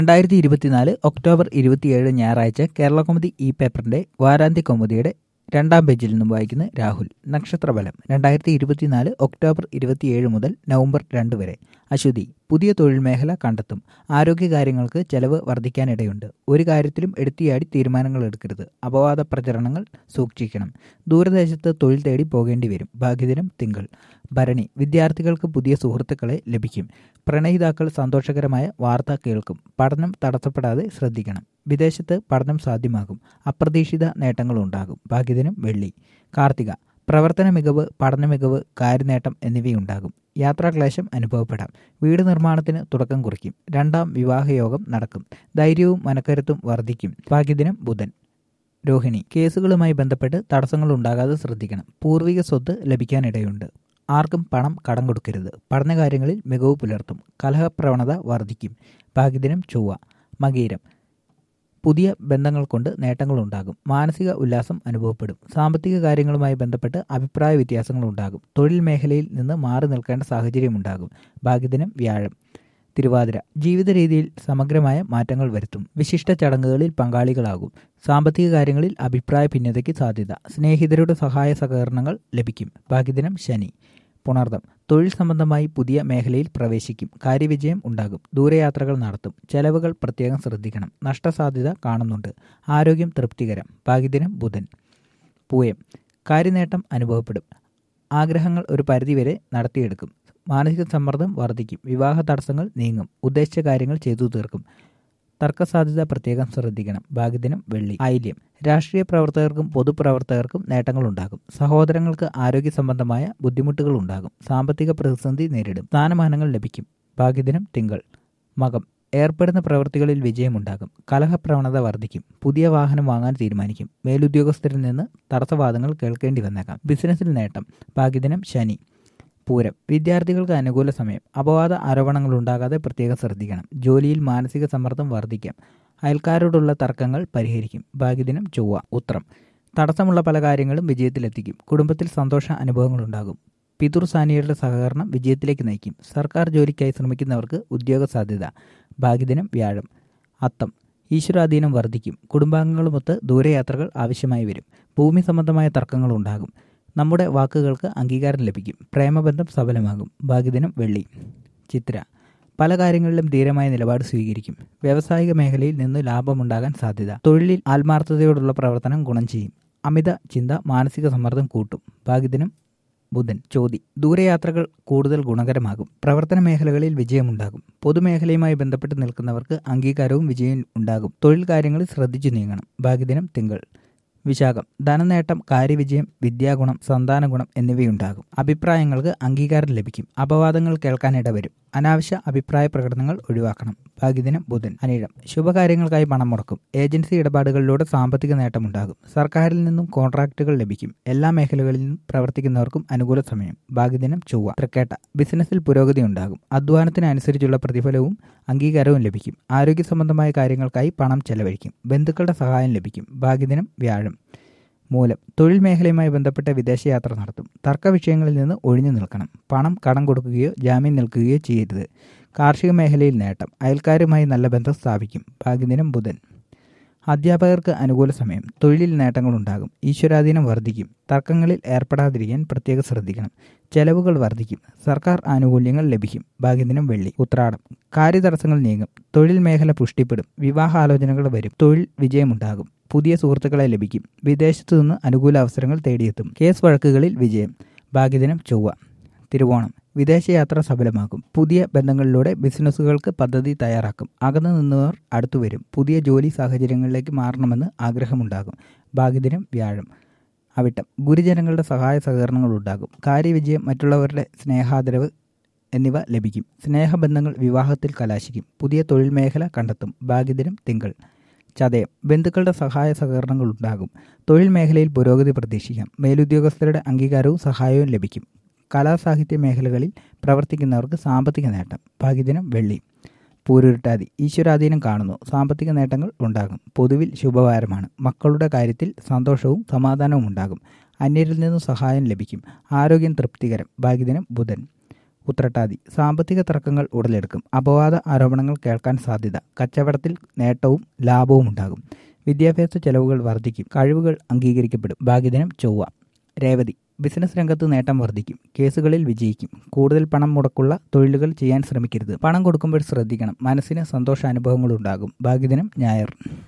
രണ്ടായിരത്തി ഇരുപത്തിനാല് ഒക്ടോബർ ഇരുപത്തിയേഴ് ഞായറാഴ്ച കേരള കൗമുദി ഇ പേപ്പറിന്റെ വാരാന്ത്യ കൗമുദിയുടെ രണ്ടാം പേജിൽ നിന്നും വായിക്കുന്ന രാഹുൽ നക്ഷത്രഫലം രണ്ടായിരത്തി ഇരുപത്തിനാല് ഒക്ടോബർ ഇരുപത്തിയേഴ് മുതൽ നവംബർ രണ്ട് വരെ അശ്വതി പുതിയ തൊഴിൽ മേഖല കണ്ടെത്തും ആരോഗ്യകാര്യങ്ങൾക്ക് ചെലവ് വർദ്ധിക്കാനിടയുണ്ട് ഒരു കാര്യത്തിലും എടുത്തിയാടി തീരുമാനങ്ങൾ എടുക്കരുത് അപവാദ പ്രചരണങ്ങൾ സൂക്ഷിക്കണം ദൂരദേശത്ത് തൊഴിൽ തേടി പോകേണ്ടി വരും ഭാഗ്യദിനം തിങ്കൾ ഭരണി വിദ്യാർത്ഥികൾക്ക് പുതിയ സുഹൃത്തുക്കളെ ലഭിക്കും പ്രണയിതാക്കൾ സന്തോഷകരമായ വാർത്ത കേൾക്കും പഠനം തടസ്സപ്പെടാതെ ശ്രദ്ധിക്കണം വിദേശത്ത് പഠനം സാധ്യമാകും അപ്രതീക്ഷിത നേട്ടങ്ങളുണ്ടാകും ഭാഗ്യദിനം വെള്ളി കാർത്തിക പ്രവർത്തന മികവ് പഠന മികവ് കാര്യനേട്ടം എന്നിവയുണ്ടാകും യാത്രാക്ലേശം അനുഭവപ്പെടാം വീട് നിർമ്മാണത്തിന് തുടക്കം കുറിക്കും രണ്ടാം വിവാഹയോഗം നടക്കും ധൈര്യവും മനക്കരുത്തും വർദ്ധിക്കും ഭാഗ്യദിനം ബുധൻ രോഹിണി കേസുകളുമായി ബന്ധപ്പെട്ട് തടസ്സങ്ങൾ ഉണ്ടാകാതെ ശ്രദ്ധിക്കണം പൂർവിക സ്വത്ത് ലഭിക്കാനിടയുണ്ട് ആർക്കും പണം കടം കൊടുക്കരുത് പഠനകാര്യങ്ങളിൽ മികവ് പുലർത്തും കലഹപ്രവണത വർദ്ധിക്കും ഭാഗ്യദിനം ചൊവ്വ മകീരം പുതിയ ബന്ധങ്ങൾ കൊണ്ട് നേട്ടങ്ങളുണ്ടാകും മാനസിക ഉല്ലാസം അനുഭവപ്പെടും സാമ്പത്തിക കാര്യങ്ങളുമായി ബന്ധപ്പെട്ട് അഭിപ്രായ വ്യത്യാസങ്ങൾ ഉണ്ടാകും തൊഴിൽ മേഖലയിൽ നിന്ന് മാറി നിൽക്കേണ്ട സാഹചര്യമുണ്ടാകും ഭാഗ്യദിനം വ്യാഴം തിരുവാതിര ജീവിത രീതിയിൽ സമഗ്രമായ മാറ്റങ്ങൾ വരുത്തും വിശിഷ്ട ചടങ്ങുകളിൽ പങ്കാളികളാകും സാമ്പത്തിക കാര്യങ്ങളിൽ അഭിപ്രായ ഭിന്നതയ്ക്ക് സാധ്യത സ്നേഹിതരുടെ സഹായ സഹകരണങ്ങൾ ലഭിക്കും ഭാഗ്യദിനം ശനി പുണർദം തൊഴിൽ സംബന്ധമായി പുതിയ മേഖലയിൽ പ്രവേശിക്കും കാര്യവിജയം ഉണ്ടാകും ദൂരയാത്രകൾ നടത്തും ചെലവുകൾ പ്രത്യേകം ശ്രദ്ധിക്കണം നഷ്ടസാധ്യത കാണുന്നുണ്ട് ആരോഗ്യം തൃപ്തികരം ഭാഗ്യദിനം ബുധൻ പൂയം കാര്യനേട്ടം അനുഭവപ്പെടും ആഗ്രഹങ്ങൾ ഒരു പരിധിവരെ നടത്തിയെടുക്കും മാനസിക സമ്മർദ്ദം വർദ്ധിക്കും വിവാഹ തടസ്സങ്ങൾ നീങ്ങും ഉദ്ദേശിച്ച കാര്യങ്ങൾ ചെയ്തു തീർക്കും തർക്കസാധ്യത പ്രത്യേകം ശ്രദ്ധിക്കണം ഭാഗ്യദിനം വെള്ളി ആയില്യം രാഷ്ട്രീയ പ്രവർത്തകർക്കും പൊതുപ്രവർത്തകർക്കും നേട്ടങ്ങളുണ്ടാകും സഹോദരങ്ങൾക്ക് ആരോഗ്യ സംബന്ധമായ ബുദ്ധിമുട്ടുകൾ ഉണ്ടാകും സാമ്പത്തിക പ്രതിസന്ധി നേരിടും സ്ഥാനമാനങ്ങൾ ലഭിക്കും ഭാഗ്യദിനം തിങ്കൾ മകം ഏർപ്പെടുന്ന പ്രവൃത്തികളിൽ വിജയമുണ്ടാകും കലഹപ്രവണത വർദ്ധിക്കും പുതിയ വാഹനം വാങ്ങാൻ തീരുമാനിക്കും മേലുദ്യോഗസ്ഥരിൽ നിന്ന് തടസ്സവാദങ്ങൾ കേൾക്കേണ്ടി വന്നേക്കാം ബിസിനസ്സിൽ നേട്ടം ഭാഗ്യദിനം ശനി പൂരം വിദ്യാർത്ഥികൾക്ക് അനുകൂല സമയം അപവാദ ആരോപണങ്ങൾ ഉണ്ടാകാതെ പ്രത്യേകം ശ്രദ്ധിക്കണം ജോലിയിൽ മാനസിക സമ്മർദ്ദം വർദ്ധിക്കാം അയൽക്കാരോടുള്ള തർക്കങ്ങൾ പരിഹരിക്കും ഭാഗ്യദിനം ചൊവ്വ ഉത്രം തടസ്സമുള്ള പല കാര്യങ്ങളും വിജയത്തിലെത്തിക്കും കുടുംബത്തിൽ സന്തോഷ അനുഭവങ്ങളുണ്ടാകും പിതൃസാനിയുടെ സഹകരണം വിജയത്തിലേക്ക് നയിക്കും സർക്കാർ ജോലിക്കായി ശ്രമിക്കുന്നവർക്ക് ഉദ്യോഗ സാധ്യത ഭാഗ്യദിനം വ്യാഴം അത്തം ഈശ്വരാധീനം വർദ്ധിക്കും കുടുംബാംഗങ്ങളുമൊത്ത് ദൂരയാത്രകൾ ആവശ്യമായി വരും ഭൂമി സംബന്ധമായ തർക്കങ്ങൾ ഉണ്ടാകും നമ്മുടെ വാക്കുകൾക്ക് അംഗീകാരം ലഭിക്കും പ്രേമബന്ധം സഫലമാകും ഭാഗ്യദിനം വെള്ളി ചിത്ര പല കാര്യങ്ങളിലും ധീരമായ നിലപാട് സ്വീകരിക്കും വ്യാവസായിക മേഖലയിൽ നിന്ന് ലാഭമുണ്ടാകാൻ സാധ്യത തൊഴിലിൽ ആത്മാർത്ഥതയോടുള്ള പ്രവർത്തനം ഗുണം ചെയ്യും അമിത ചിന്ത മാനസിക സമ്മർദ്ദം കൂട്ടും ഭാഗ്യദിനം ബുധൻ ചോതി ദൂരയാത്രകൾ കൂടുതൽ ഗുണകരമാകും പ്രവർത്തന മേഖലകളിൽ വിജയമുണ്ടാകും പൊതുമേഖലയുമായി ബന്ധപ്പെട്ട് നിൽക്കുന്നവർക്ക് അംഗീകാരവും വിജയവും ഉണ്ടാകും തൊഴിൽ കാര്യങ്ങളിൽ ശ്രദ്ധിച്ചു നീങ്ങണം ഭാഗ്യദിനം തിങ്കൾ വിശാഖം ധനനേട്ടം കാര്യവിജയം വിദ്യാഗുണം സന്താനഗുണം എന്നിവയുണ്ടാകും അഭിപ്രായങ്ങൾക്ക് അംഗീകാരം ലഭിക്കും അപവാദങ്ങൾ കേൾക്കാനിടവരും അനാവശ്യ അഭിപ്രായ പ്രകടനങ്ങൾ ഒഴിവാക്കണം ഭാഗ്യദിനം ബുധൻ അനിഴം ശുഭകാര്യങ്ങൾക്കായി പണം മുടക്കും ഏജൻസി ഇടപാടുകളിലൂടെ സാമ്പത്തിക നേട്ടമുണ്ടാകും സർക്കാരിൽ നിന്നും കോൺട്രാക്റ്റുകൾ ലഭിക്കും എല്ലാ മേഖലകളിലും പ്രവർത്തിക്കുന്നവർക്കും അനുകൂല സമയം ഭാഗ്യദിനം ചൊവ്വ തൃക്കേട്ട ബിസിനസ്സിൽ പുരോഗതി ഉണ്ടാകും അധ്വാനത്തിനനുസരിച്ചുള്ള പ്രതിഫലവും അംഗീകാരവും ലഭിക്കും ആരോഗ്യ സംബന്ധമായ കാര്യങ്ങൾക്കായി പണം ചെലവഴിക്കും ബന്ധുക്കളുടെ സഹായം ലഭിക്കും ഭാഗ്യദിനം വ്യാഴം മൂലം തൊഴിൽ മേഖലയുമായി ബന്ധപ്പെട്ട വിദേശയാത്ര നടത്തും തർക്ക വിഷയങ്ങളിൽ നിന്ന് ഒഴിഞ്ഞു നിൽക്കണം പണം കടം കൊടുക്കുകയോ ജാമ്യം നിൽക്കുകയോ ചെയ്യരുത് കാർഷിക മേഖലയിൽ നേട്ടം അയൽക്കാരുമായി നല്ല ബന്ധം സ്ഥാപിക്കും ഭാഗ്യദിനം ബുധൻ അധ്യാപകർക്ക് അനുകൂല സമയം തൊഴിലിൽ നേട്ടങ്ങളുണ്ടാകും ഈശ്വരാധീനം വർദ്ധിക്കും തർക്കങ്ങളിൽ ഏർപ്പെടാതിരിക്കാൻ പ്രത്യേകം ശ്രദ്ധിക്കണം ചെലവുകൾ വർദ്ധിക്കും സർക്കാർ ആനുകൂല്യങ്ങൾ ലഭിക്കും ഭാഗ്യദിനം വെള്ളി ഉത്രാടം കാര്യതടസ്സങ്ങൾ നീങ്ങും തൊഴിൽ മേഖല പുഷ്ടിപ്പെടും വിവാഹാലോചനകൾ വരും തൊഴിൽ വിജയമുണ്ടാകും പുതിയ സുഹൃത്തുക്കളെ ലഭിക്കും വിദേശത്തു നിന്ന് അനുകൂല അവസരങ്ങൾ തേടിയെത്തും കേസ് വഴക്കുകളിൽ വിജയം ഭാഗ്യദിനം ചൊവ്വ തിരുവോണം വിദേശയാത്ര സഫലമാക്കും പുതിയ ബന്ധങ്ങളിലൂടെ ബിസിനസ്സുകൾക്ക് പദ്ധതി തയ്യാറാക്കും അകന്നു നിന്നവർ അടുത്തു വരും പുതിയ ജോലി സാഹചര്യങ്ങളിലേക്ക് മാറണമെന്ന് ആഗ്രഹമുണ്ടാകും ഭാഗ്യദിനം വ്യാഴം അവിട്ടം ഗുരുജനങ്ങളുടെ സഹായ സഹകരണങ്ങൾ ഉണ്ടാകും കാര്യവിജയം മറ്റുള്ളവരുടെ സ്നേഹാദരവ് എന്നിവ ലഭിക്കും സ്നേഹബന്ധങ്ങൾ വിവാഹത്തിൽ കലാശിക്കും പുതിയ തൊഴിൽ മേഖല കണ്ടെത്തും ഭാഗ്യദിനം തിങ്കൾ ചതയം ബന്ധുക്കളുടെ സഹായ സഹകരണങ്ങൾ ഉണ്ടാകും തൊഴിൽ മേഖലയിൽ പുരോഗതി പ്രതീക്ഷിക്കാം മേലുദ്യോഗസ്ഥരുടെ അംഗീകാരവും സഹായവും ലഭിക്കും കലാസാഹിത്യ മേഖലകളിൽ പ്രവർത്തിക്കുന്നവർക്ക് സാമ്പത്തിക നേട്ടം ഭാഗ്യദിനം വെള്ളി പൂരുരുട്ടാതി ഈശ്വരാധീനം കാണുന്നു സാമ്പത്തിക നേട്ടങ്ങൾ ഉണ്ടാകും പൊതുവിൽ ശുഭവാരമാണ് മക്കളുടെ കാര്യത്തിൽ സന്തോഷവും സമാധാനവും ഉണ്ടാകും അന്യരിൽ നിന്നും സഹായം ലഭിക്കും ആരോഗ്യം തൃപ്തികരം ഭാഗ്യദിനം ബുധൻ ഉത്രട്ടാതി സാമ്പത്തിക തർക്കങ്ങൾ ഉടലെടുക്കും അപവാദ ആരോപണങ്ങൾ കേൾക്കാൻ സാധ്യത കച്ചവടത്തിൽ നേട്ടവും ലാഭവും ഉണ്ടാകും വിദ്യാഭ്യാസ ചെലവുകൾ വർദ്ധിക്കും കഴിവുകൾ അംഗീകരിക്കപ്പെടും ഭാഗ്യദിനം ചൊവ്വ രേവതി ബിസിനസ് രംഗത്ത് നേട്ടം വർദ്ധിക്കും കേസുകളിൽ വിജയിക്കും കൂടുതൽ പണം മുടക്കുള്ള തൊഴിലുകൾ ചെയ്യാൻ ശ്രമിക്കരുത് പണം കൊടുക്കുമ്പോൾ ശ്രദ്ധിക്കണം മനസ്സിന് സന്തോഷാനുഭവങ്ങളുണ്ടാകും ഭാഗ്യദിനം ഞായർ